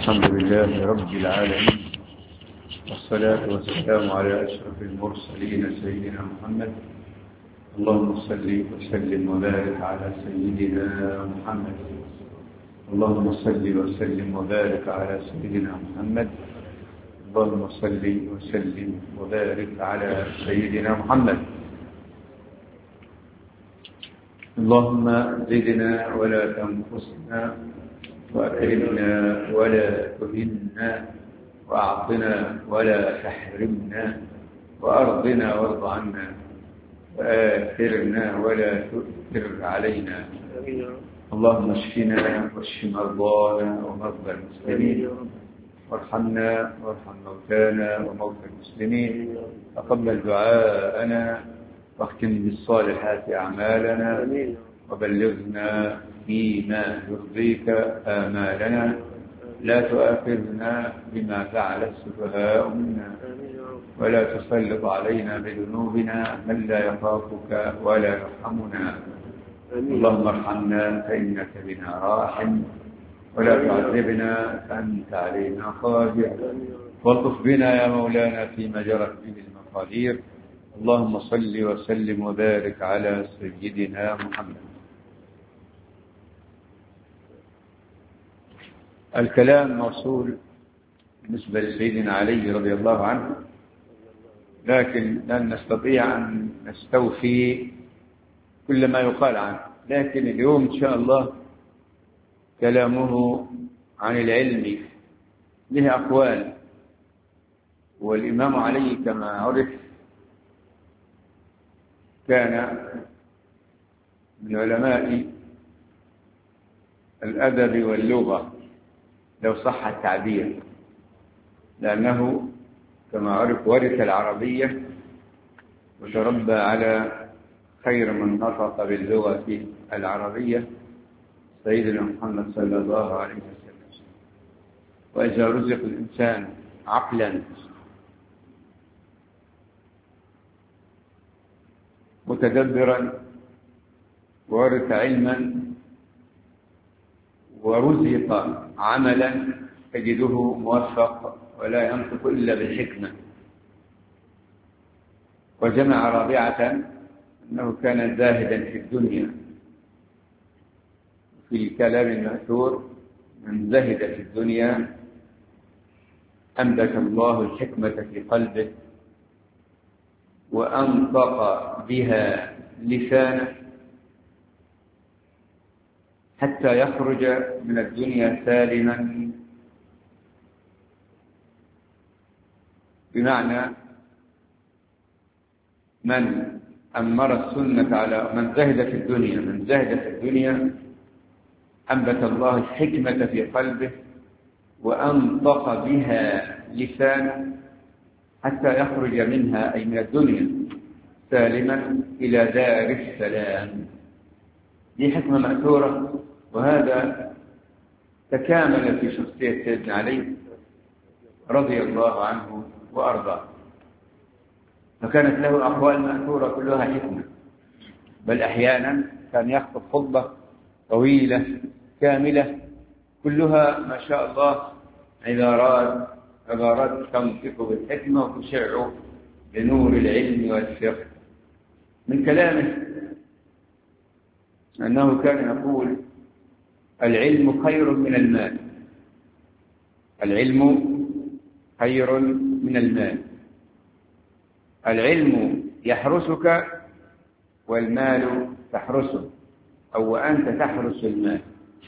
الحمد لله رب العالمين والصلاة والسلام على أشرف المرسلين سيدنا محمد اللهم صل وسلم وبارك على سيدنا محمد اللهم صل وسلم وبارك على سيدنا محمد اللهم صل وسلم وبارك على سيدنا محمد اللهم زدنا ولا تنقصنا وأكرمنا ولا تهنا وأعطنا ولا تحرمنا وأرضنا وارض عنا وآثرنا ولا تؤثر علينا اللهم اشفنا واشف مرضانا ومرضى المسلمين وارحمنا وارحم موتانا وموتى المسلمين تقبل دعاءنا واختم بالصالحات أعمالنا وبلغنا فيما يرضيك آمالنا لا تؤاخذنا بما فعل السفهاء منا ولا تسلط علينا بذنوبنا من لا يخافك ولا يرحمنا اللهم ارحمنا فإنك بنا راحم ولا تعذبنا فأنت علينا قادر والطف بنا يا مولانا فيما جرت به المقادير اللهم صل وسلم وبارك على سيدنا محمد الكلام موصول بالنسبة لسيدنا علي رضي الله عنه لكن لن نستطيع أن نستوفي كل ما يقال عنه لكن اليوم إن شاء الله كلامه عن العلم له أقوال والإمام علي كما عرف كان من علماء الأدب واللغة لو صح التعبير لأنه كما عرف ورث العربية وتربى على خير من نطق باللغة العربية سيدنا محمد صلى الله عليه وسلم وإذا رزق الإنسان عقلا متدبرا ورث علما ورزق عملا تجده موفق ولا ينطق إلا بالحكمة وجمع رابعة أنه كان زاهدا في الدنيا في الكلام المأثور من زهد في الدنيا أنبت الله الحكمة في قلبه وأنطق بها لسانه حتى يخرج من الدنيا سالما بمعنى من أمر السنة على من زهد في الدنيا من زهد في الدنيا أنبت الله الحكمة في قلبه وأنطق بها لسانه حتى يخرج منها أي من الدنيا سالما إلى دار السلام دي حكمة مأثورة وهذا تكامل في شخصية سيدنا علي رضي الله عنه وأرضاه فكانت له أقوال مأثورة كلها حكمة بل أحيانا كان يخطب خطبة طويلة كاملة كلها ما شاء الله عبارات عبارات تنطق بالحكمة وتشع بنور العلم والفقه من كلامه أنه كان يقول العلم خير من المال العلم خير من المال العلم يحرسك والمال تحرسه أو وأنت تحرس المال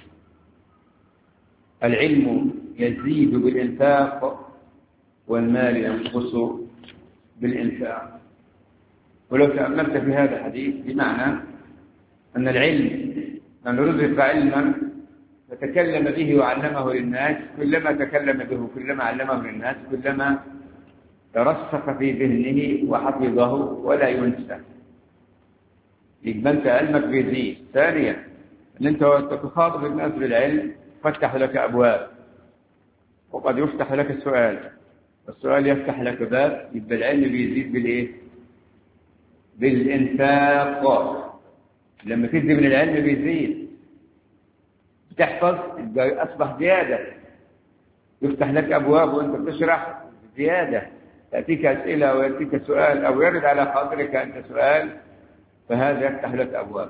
العلم يزيد بالإنفاق والمال ينقص بالإنفاق ولو تأملت في هذا الحديث بمعنى أن العلم من رزق علما فتكلم به وعلمه للناس كلما تكلم به كلما علمه للناس كلما ترسخ في ذهنه وحفظه ولا ينسى يبقى انت علمك بيزيد ثانيا ان انت تخاطب الناس بالعلم فتح لك ابواب وقد يفتح لك السؤال والسؤال يفتح لك باب يبقى العلم بيزيد بالايه بالانفاق لما تدي من العلم بيزيد بتحفظ يبقى اصبح زياده يفتح لك أبواب وأنت بتشرح زيادة تأتيك أسئلة ويأتيك سؤال أو يرد على خاطرك أنت سؤال فهذا يفتح لك أبوابا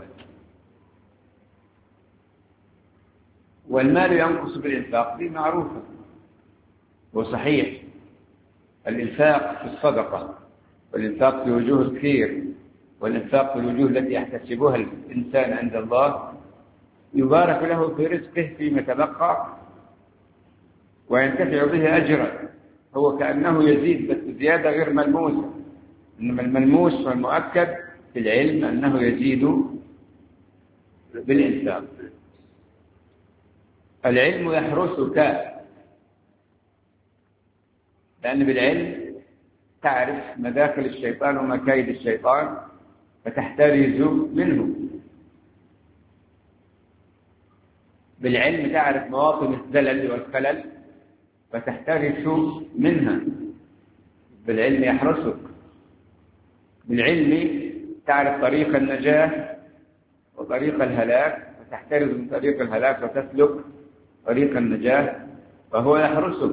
والمال ينقص بالإنفاق دي معروفة وصحيح الإنفاق في الصدقة والإنفاق في وجوه الخير والإنفاق في الوجوه التي يحتسبها الإنسان عند الله يبارك له في رزقه فيما تبقى وينتفع به أجرا هو كأنه يزيد بس زيادة غير ملموسة إنما الملموس والمؤكد في العلم أنه يزيد بالإنفاق العلم يحرسك لأن بالعلم تعرف مداخل الشيطان ومكايد الشيطان فتحترز منه بالعلم تعرف مواطن الزلل والخلل فتحترس منها بالعلم يحرسك بالعلم تعرف طريق النجاة وطريق الهلاك فتحترز من طريق الهلاك وتسلك طريق النجاة فهو يحرسك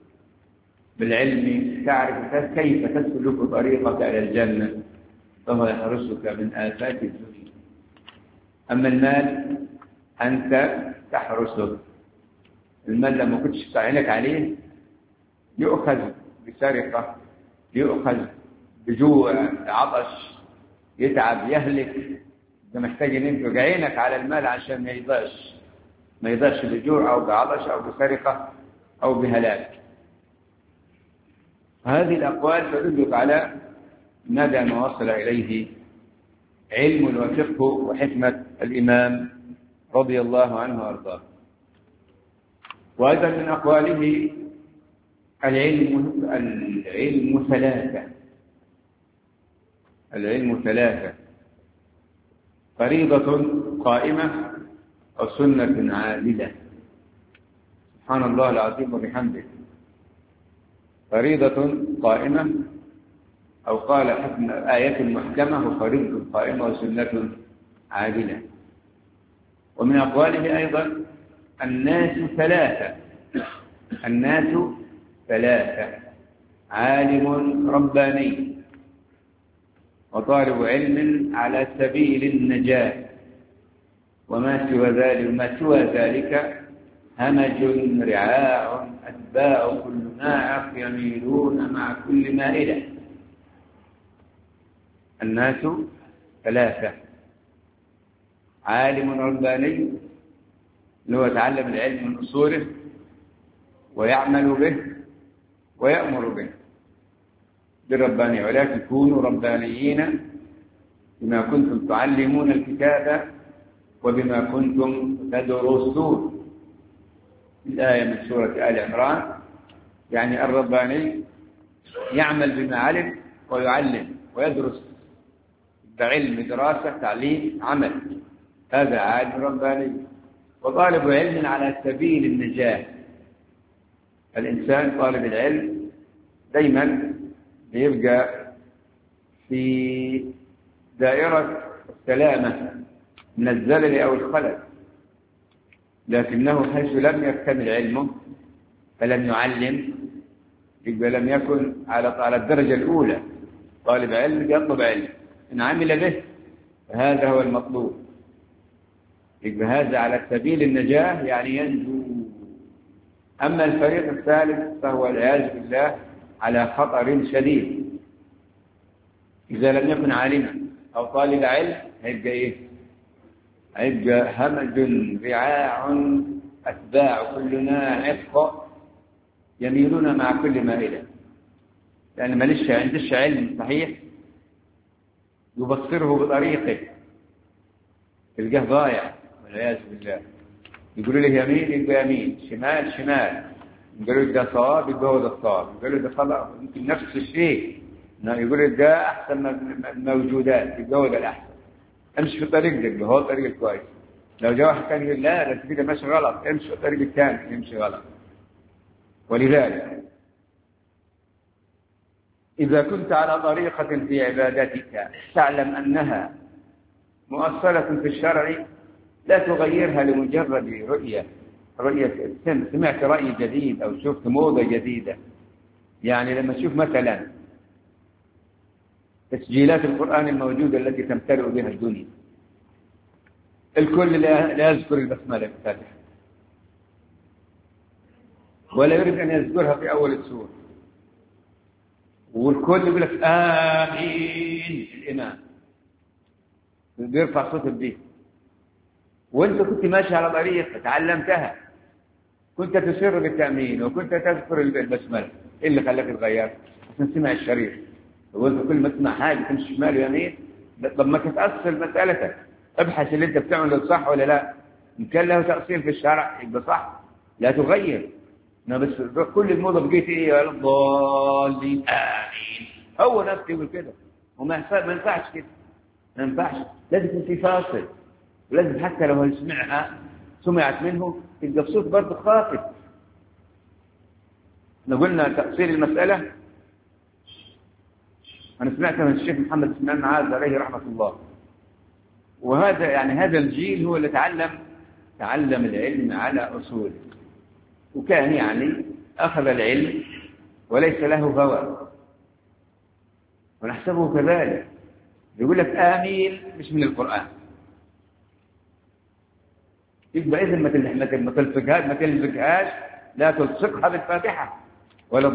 بالعلم تعرف كيف تسلك طريقك إلى الجنة فهو يحرسك من آفات الدنيا أما المال أنت تحرسه المال لما كنتش تعينك عليه يؤخذ بسرقة يؤخذ بجوع عطش يتعب يهلك انت محتاج ان انت عينك على المال عشان ما يضيعش ما يضيعش بجوع او بعطش او بسرقة او بهلاك هذه الأقوال تدلك على مدى ما وصل إليه علم وفقه وحكمة الإمام رضي الله عنه وأرضاه وأيضا من أقواله العلم العلم ثلاثة العلم ثلاثة فريضة قائمة وسنة عادلة سبحان الله العظيم وبحمده فريضة قائمة أو قال حكم آية محكمة وفريضة قائمة وسنة عادلة ومن أقواله أيضا الناس ثلاثة الناس ثلاثة عالم رباني وطالب علم على سبيل النجاة وما سوى ذلك ما سوى ذلك همج رعاع أتباع كل ناعق يميلون مع كل مائلة الناس ثلاثة عالم رباني اللي هو يتعلم العلم من أصوله ويعمل به ويأمر به بالربانية ولكن كونوا ربانيين بما كنتم تعلمون الكتاب وبما كنتم تدرسون الآية من سورة آل عمران يعني الرباني يعمل بما علم ويعلم ويدرس بعلم دراسة تعليم عمل هذا عالم رباني وطالب علم على سبيل النجاة الإنسان طالب العلم دايما بيبقى في دائرة السلامة من الزلل أو الخلل لكنه حيث لم يكتمل علمه فلم يعلم يبقى لم يكن على على الدرجة الأولى طالب علم يطلب علم إن عمل به فهذا هو المطلوب يبقى هذا على سبيل النجاة يعني ينجو أما الفريق الثالث فهو والعياذ بالله على خطر شديد إذا لم يكن عالما أو طالب علم هيبقى إيه؟ هيبقى همج رعاع أتباع كل ناعق يميلون مع كل مائلة لأن ما لسه عندش علم صحيح يبصره بطريقه تلقاه ضايع والعياذ بالله يقولوا له يمين يبقى يمين شمال شمال يقولوا له ده صواب يبقى هو ده الصواب يقولوا له ده خطأ يمكن نفس الشيء يقولوا له ده أحسن من الموجودات يبقى هو ده الأحسن امشي في الطريق ده يبقى هو الطريق الكويس لو جاء واحد ثاني يقول لا ده انت كده ماشي غلط امشي في الطريق الثاني يمشي غلط ولذلك إذا كنت على طريقة في عبادتك تعلم أنها مؤصلة في الشرع لا تغيرها لمجرد رؤية رؤية سمعت رأي جديد أو شفت موضة جديدة يعني لما تشوف مثلا تسجيلات القرآن الموجودة التي تمتلئ بها الدنيا الكل لا يذكر البسملة في الفاتحة ولا يريد أن يذكرها في أول السورة والكل يقول لك آمين الإمام بيرفع صوت الدين وانت كنت ماشي على طريق تعلمتها كنت تسر بالتأمين وكنت تذكر البسملة ايه اللي خلاك تغير عشان سمع الشريف وانت كل ما تسمع حاجة تمشي شمال ويمين طب ما تتأصل مسألتك ابحث اللي انت بتعمله صح ولا لا ان كان له تأصيل في الشرع يبقى صح لا تغير ما بس كل الموضة بقيت ايه يا الضالين امين هو نفسه يقول كده وما ما ينفعش كده ما ينفعش لازم يكون في فاصل ولازم حتى لو يسمعها سمعت منه تبقى بصوت برضه خافت احنا قلنا تأصيل المسألة أنا سمعت من الشيخ محمد اسماعيل معاذ عليه رحمة الله وهذا يعني هذا الجيل هو اللي تعلم تعلم العلم على أصوله وكان يعني أخذ العلم وليس له هوى ونحسبه كذلك يقول لك آمين مش من القرآن يبقى إذن ما تلفقهاش ما تلفقهاش لا تلصقها بالفاتحة ولا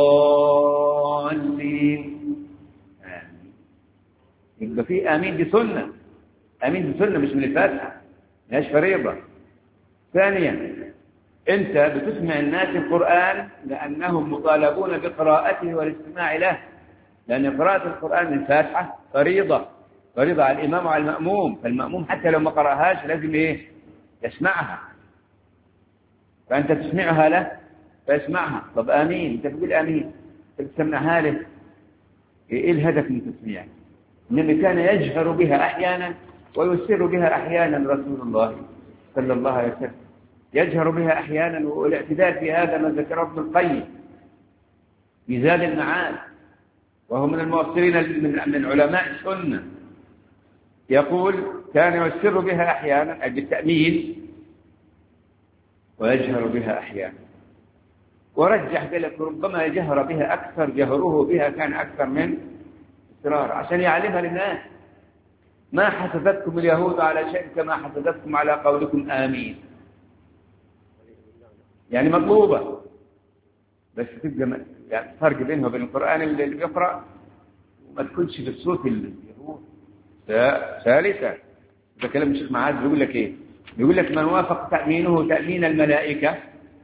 الضالين آمين يبقى في آمين دي سنة آمين دي سنة مش من الفاتحة مش فريضة ثانيا أنت بتسمع الناس القرآن لأنهم مطالبون بقراءته والاستماع له لأن قراءة القرآن من الفاتحة فريضة فريضة على الإمام وعلى المأموم فالمأموم حتى لو ما قرأهاش لازم إيه يسمعها فأنت تسمعها له فيسمعها طب آمين أنت تقول آمين تسمعها له إيه الهدف من تسميعها النبي كان يجهر بها أحيانا ويسر بها أحيانا رسول الله صلى الله عليه وسلم يجهر بها أحيانا والاعتدال في هذا ما ذكره ابن القيم في زاد المعاد وهو من المؤثرين من علماء السنة يقول كان يسر بها أحيانا أي بالتأمين ويجهر بها أحيانا ورجح ذلك ربما جهر بها أكثر جهره بها كان أكثر من إصرار عشان يعلمها للناس ما حسدتكم اليهود على شيء كما حسدتكم على قولكم آمين يعني مطلوبة بس تبقى يعني فرق بينه وبين القرآن اللي بيقرأ وما تكونش بالصوت اليهود ثالثا ده كلام الشيخ معاذ بيقول لك ايه بيقول لك من وافق تأمينه تأمين الملائكة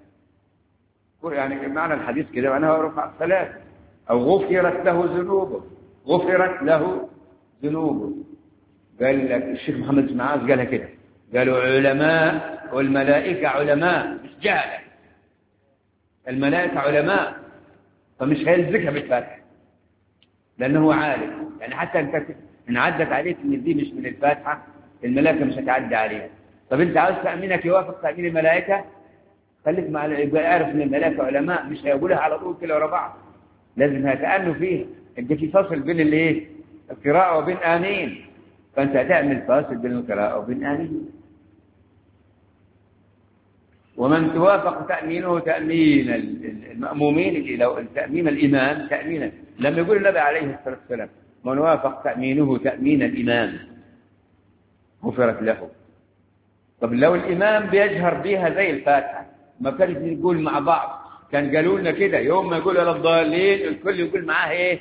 يعني معنى الحديث كده معناها رفع الصلاة أو غفرت له ذنوبه غفرت له ذنوبه قال لك الشيخ محمد بن معاذ قالها كده قالوا علماء والملائكة علماء مش جهلة الملائكة علماء فمش هيلزقها بالفاتحة لأنه عالم يعني حتى انت ان عدت عليك ان دي مش من الفاتحة الملائكة مش هتعدي عليها طب انت عاوز تأمينك يوافق تأمين الملائكة خليك مع يبقى عارف ان الملائكة علماء مش هيقولها على طول كده ورا بعض لازم هيتأنوا فيه انت في فصل بين الايه القراءة وبين آمين فانت هتعمل فاصل بين القراءة وبين آمين ومن توافق تأمينه تأمين المأمومين لو تأمين الإمام تأمينا لم يقول النبي عليه الصلاة والسلام من وافق تأمينه تأمين الإمام غفرت له طب لو الإمام بيجهر بيها زي الفاتحة ما كانت نقول مع بعض كان قالوا لنا كده يوم ما يقول يا الضالين الكل يقول معاه ايه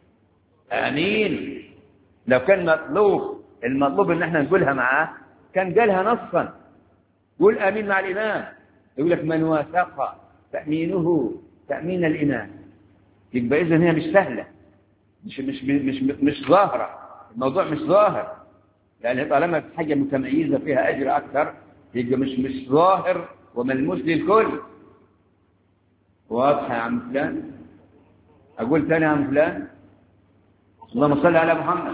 آمين لو كان مطلوب المطلوب ان احنا نقولها معاه كان قالها نصا قول آمين مع الإمام يقول لك من وافق تأمينه تأمين الإمام يبقى إذا هي مش سهلة مش مش مش مش ظاهرة الموضوع مش ظاهر يعني طالما في حاجة متميزة فيها أجر أكثر يبقى مش مش ظاهر وملموس للكل واضحة يا عم فلان أقول ثاني يا عم فلان اللهم صل على محمد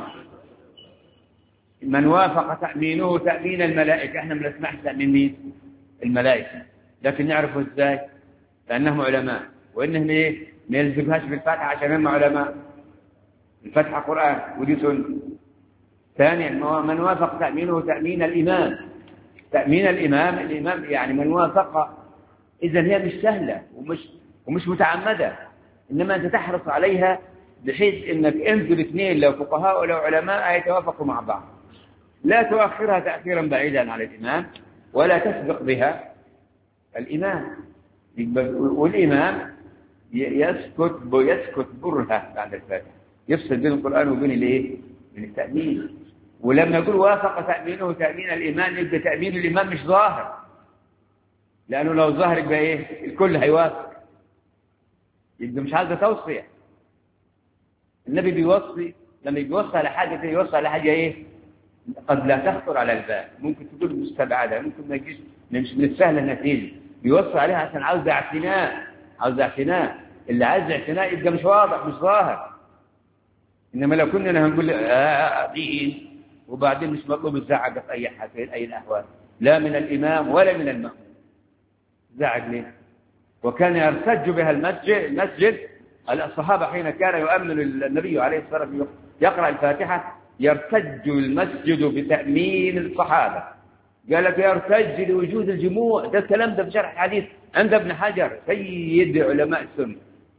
من وافق تأمينه تأمين الملائكة احنا ما نسمعش تأمين مين الملائكة لكن نعرفه ازاي لأنهم علماء وإنهم ايه ما يلزمهاش بالفاتحة عشان هم علماء الفتحة قرآن ودي سنة ثانيا من وافق تأمينه تأمين الإمام تأمين الإمام الإمام يعني من وافق إذا هي مش سهلة ومش ومش متعمدة إنما أنت تحرص عليها بحيث إنك انزل اثنين لو فقهاء ولو علماء يتوافقوا مع بعض لا تؤخرها تأخيرا بعيدا عن الإمام ولا تسبق بها الإمام والإمام يسكت يسكت برهة بعد الفاتحة يفصل بين القرآن وبين الايه؟ بين التأمين ولما يقول وافق تأمينه تأمين الإمام يبقى تأمين الإمام مش ظاهر لأنه لو ظاهر يبقى إيه؟ الكل هيوافق يبقى مش عايزة توصية النبي بيوصي لما بيوصي على حاجة يوصي على حاجة إيه؟ قد لا تخطر على البال ممكن تكون مستبعدة ممكن ما يجيش مش من السهل انها تيجي بيوصي عليها عشان عاوز اعتناء عاوز اعتناء اللي عايز اعتناء يبقى مش واضح مش ظاهر انما لو كنا هنقول آه دين وبعدين مش مطلوب الزعق في اي حاجه في اي الاحوال لا من الامام ولا من المأموم زعق ليه وكان يرتج بها المسجد المسجد الصحابه حين كان يؤمن النبي عليه الصلاه والسلام يقرا الفاتحه يرتج المسجد بتأمين الصحابة قال لك يرتج لوجود الجموع ده الكلام ده في شرح الحديث عند ابن حجر سيد علماء السنة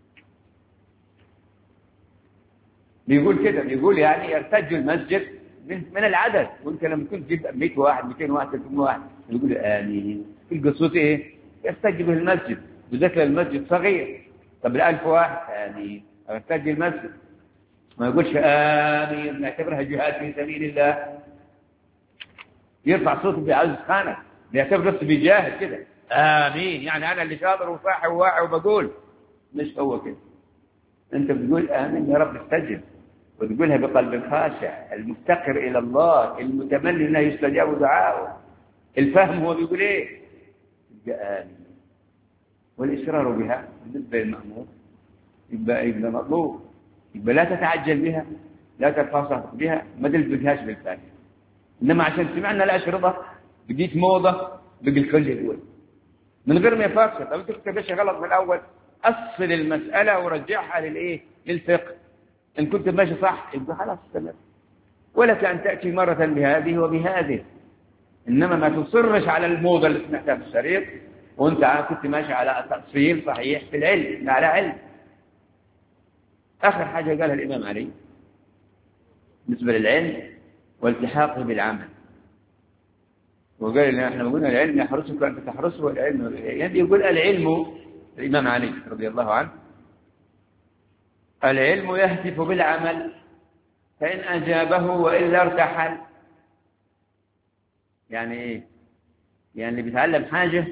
بيقول كده بيقول يعني يرتج المسجد من, من العدد وانت لما كنت تجيب 100 واحد 200 واحد 300 واحد يقول امين تلقى الصوت ايه يرتج به المسجد بالذات المسجد صغير طب الألف واحد امين يرتج المسجد ما يقولش آمين نعتبرها جهاد في سبيل الله يرفع صوته بعز خانة بيعتبر نفسه بيجاهد كده آمين يعني أنا اللي شاطر وفاحي وواعي وبقول مش هو كده أنت بتقول آمين يا رب استجب وتقولها بقلب خاشع المفتقر إلى الله المتمني أنه يستجاب دعاءه الفهم هو بيقول إيه يبقى آمين والإصرار بها بالنسبة للمأمور يبقى يبقى مطلوب يبقى لا تتعجل بها لا تتفاصل بها ما تلبسهاش بالفاتحة إنما عشان سمعنا الأشرطة بديت موضة بقي الكل يقول من غير ما يفاصل طب انت كنت ماشي غلط من الأول أصل المسألة ورجعها للإيه للفقه إن كنت ماشي صح يبقى خلاص تمام ولك أن تأتي مرة بهذه وبهذه إنما ما تصرش على الموضة اللي سمعتها في الشريط وأنت كنت ماشي على تأصيل صحيح في العلم على علم آخر حاجة قالها الإمام علي بالنسبة للعلم والتحاقه بالعمل وقال إن احنا قلنا العلم يحرسك وأنت تحرسه والعلم يعني يقول العلم الإمام علي رضي الله عنه العلم يهتف بالعمل فإن أجابه وإلا ارتحل يعني إيه؟ يعني اللي بيتعلم حاجة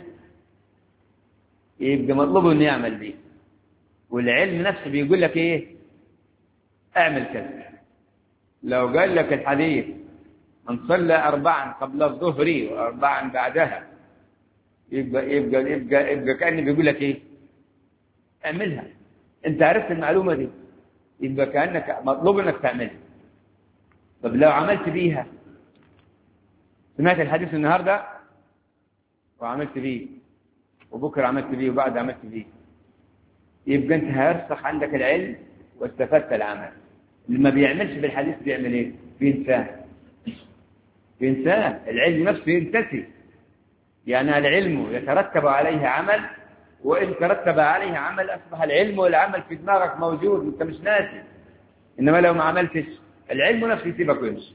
يبقى مطلوبه إنه يعمل بيه والعلم نفسه بيقول لك إيه اعمل كذا لو قال لك الحديث من صلى أربعا قبل الظهر وأربعا بعدها يبقى يبقى يبقى يبقى كأنه بيقول لك إيه؟ اعملها أنت عرفت المعلومة دي يبقى كأنك مطلوب إنك تعملها طب لو عملت بيها سمعت الحديث النهارده وعملت بيه وبكره عملت بيه وبعد عملت بيه يبقى انت هيرسخ عندك العلم واستفدت العمل اللي ما بيعملش بالحديث بيعمل ايه بينساه بينساه العلم نفسه ينتسي يعني العلم يترتب عليه عمل وإن ترتب عليه عمل أصبح العلم والعمل في دماغك موجود أنت مش ناسي إنما لو ما عملتش العلم نفسه يسيبك ويمشي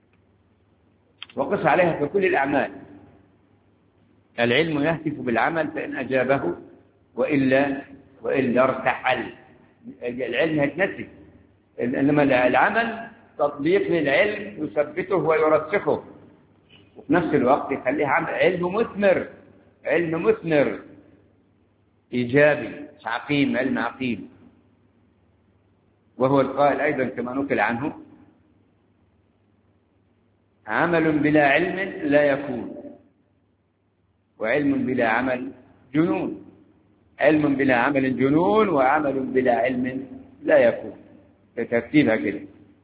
وقس عليها في كل الأعمال العلم يهتف بالعمل فإن أجابه وإلا وإلا ارتحل العلم هيتنسي إنما العمل تطبيق للعلم يثبته ويرسخه وفي نفس الوقت يخليه علم مثمر علم مثمر إيجابي مش عقيم علم عقيم وهو القائل أيضا كما نقل عنه عمل بلا علم لا يكون وعلم بلا عمل جنون علم بلا عمل جنون وعمل بلا علم لا يكون ترتيبها كده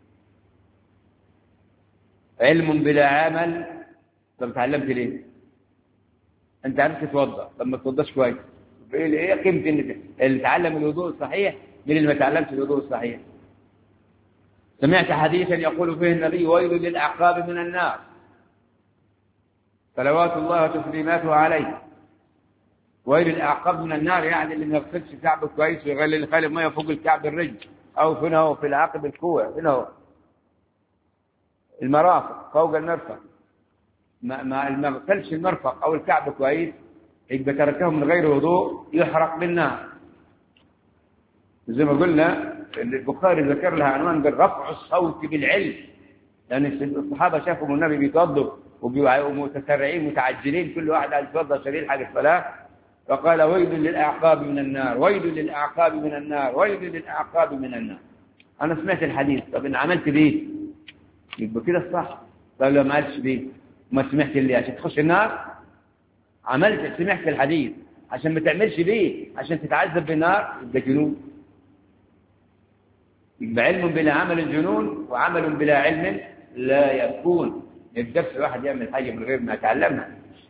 علم بلا عمل طب اتعلمت ليه انت عرفت تتوضا طب ما تتوضاش كويس ايه قيمه ان اللي تعلم الوضوء الصحيح من اللي ما تعلمش الوضوء الصحيح سمعت حديثا يقول فيه النبي ويل للاعقاب من النار صلوات الله وتسليماته عليه ويل الأعقاب من النار يعني اللي ما يغسلش كعبه كويس ويغلي الخالب ميه فوق الكعب الرجل أو فين هو في العقب الكوع فين هو المرافق فوق المرفق ما ما ما غسلش المرفق أو الكعب كويس يبقى تركه من غير وضوء يحرق بالنار زي ما قلنا البخاري ذكر لها عنوان بالرفع الصوت بالعلم لأن الصحابة شافوا النبي بيتوضوا ومتسرعين متعجلين كل واحد عايز يتوضا عشان يلحق الصلاة فقال ويل للأعقاب من النار ويل للأعقاب من النار ويل للأعقاب من النار أنا سمعت الحديث طب إن عملت بيه يبقى كده الصح طب لو ما قالش بيه ما سمعت اللي عشان تخش النار عملت سمعت الحديث عشان ما تعملش بيه عشان تتعذب بالنار يبقى جنون يبقى علم بلا عمل جنون وعمل بلا علم لا يكون الدرس الواحد يعمل حاجة من غير ما يتعلمها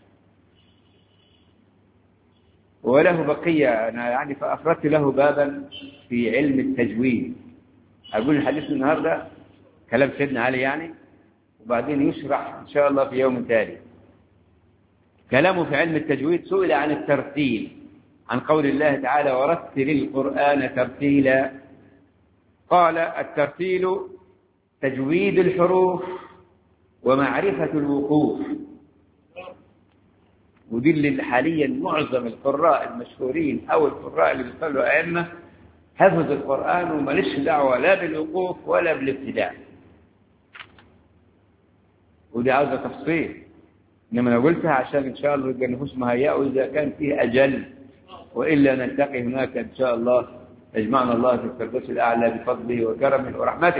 وله بقية أنا يعني فأفردت له بابا في علم التجويد أقول الحديث النهاردة كلام سيدنا علي يعني وبعدين يشرح إن شاء الله في يوم تالي كلامه في علم التجويد سئل عن الترتيل عن قول الله تعالى ورتل القرآن ترتيلا قال الترتيل تجويد الحروف ومعرفة الوقوف ودي اللي حاليا معظم القراء المشهورين أو القراء اللي بيصلوا أئمة حفظ القرآن ومالش دعوة لا بالوقوف ولا بالابتداء ودي عاوزة تفصيل إنما أنا قلتها عشان إن شاء الله يبقى النفوس مهيئة وإذا كان فيه أجل وإلا نلتقي هناك إن شاء الله يجمعنا الله في الفردوس الأعلى بفضله وكرمه ورحمته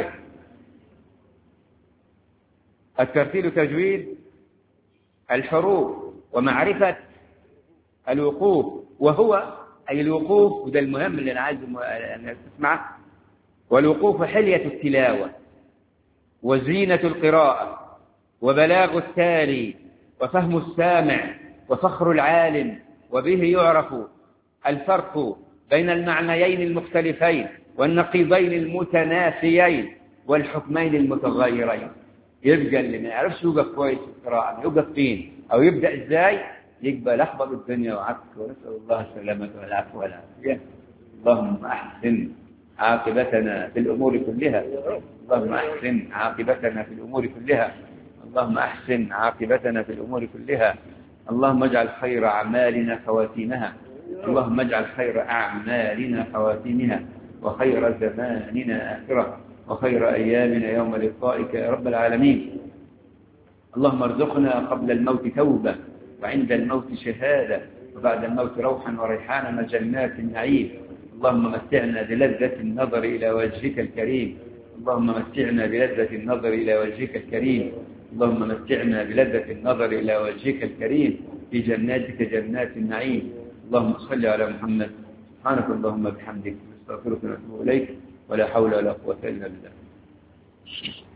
الترتيل تجويد الحروف ومعرفة الوقوف وهو أي الوقوف وده المهم اللي أنا عايز أن تسمعه والوقوف حلية التلاوة وزينة القراءة وبلاغ التالي وفهم السامع وفخر العالم وبه يعرف الفرق بين المعنيين المختلفين والنقيضين المتنافيين والحكمين المتغيرين يبقى اللي ما يعرفش يوقف كويس في القراءة يوقف فين أو يبدأ إزاي يبقى لخبط الدنيا وعك ونسأل الله السلامة والعفو والعافية اللهم أحسن عاقبتنا في الأمور كلها اللهم أحسن عاقبتنا في الأمور كلها اللهم أحسن عاقبتنا في الأمور كلها اللهم اجعل خير أعمالنا خواتيمها اللهم اجعل خير أعمالنا خواتيمها وخير زماننا آخرة وخير أيامنا يوم لقائك يا رب العالمين اللهم ارزقنا قبل الموت توبة وعند الموت شهادة وبعد الموت روحا وريحانا جنات النعيم اللهم متعنا بلذة النظر إلى وجهك الكريم اللهم متعنا بلذة النظر إلى وجهك الكريم اللهم متعنا بلذة النظر إلى وجهك الكريم في جناتك جنات النعيم اللهم صل على محمد سبحانك اللهم بحمدك نستغفرك ونتوب إليك ولا حول ولا قوة إلا بالله